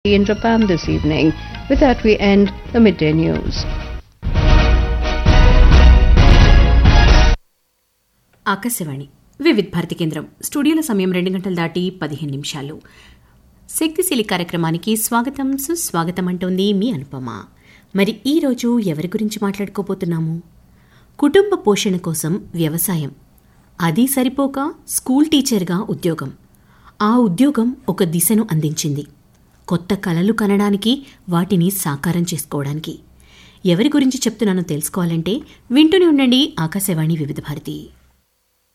in Japan this evening. With that, we end the midday news. Akashvani Vividh Bharati కేంద్రం స్టూడియోల సమయం రెండు గంటలు దాటి పదిహేను నిమిషాలు శక్తిశీలి కార్యక్రమానికి స్వాగతం సుస్వాగతం అంటోంది మీ అనుపమ మరి ఈరోజు ఎవరి గురించి మాట్లాడుకోబోతున్నాము కుటుంబ పోషణ కోసం వ్యవసాయం అది సరిపోక స్కూల్ టీచర్గా ఉద్యోగం ఆ ఉద్యోగం ఒక దిశను అందించింది కొత్త కలలు కనడానికి వాటిని సాకారం చేసుకోవడానికి ఎవరి గురించి చెప్తున్నానో తెలుసుకోవాలంటే వింటూనే ఉండండి ఆకాశవాణి వివిధ భారతి